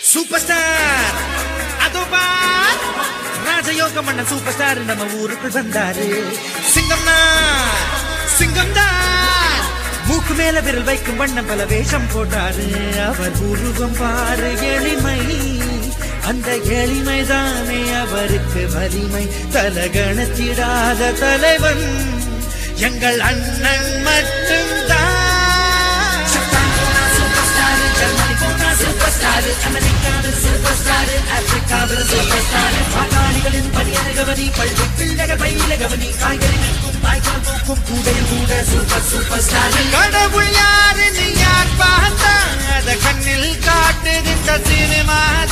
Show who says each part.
Speaker 1: super star அதோ பார் ராஜயோகம் பண்ண சூப்பர் ஸ்டார் நம்ம ஊருக்குள் வந்தாரு சிங்கம்னா சிங்கம் தான் மூக்கு மேல விரல் வைக்கும் வண்ணம் பல வேஷம் போட்டாரு அவர் உருவம் பாரு எளிமை அந்த எளிமைதானே அவருக்கு வலிமை தலகணத்திடாத தலைவன் எங்கள் அண்ணன் மட்டும்தான் பாட்டாளிகளின் பணியன கவனி பள்ளி பிள்ளைகள் பயில கவனி காய்கறி நிற்கும் தாய்க்கால் தூக்கும் கூடையில் கூட சூப்பர் சூப்பர் ஸ்டார் கடவுள் யாருன்னு யார் பார்த்தா அத கண்ணில் காட்டுகின்ற சினிமா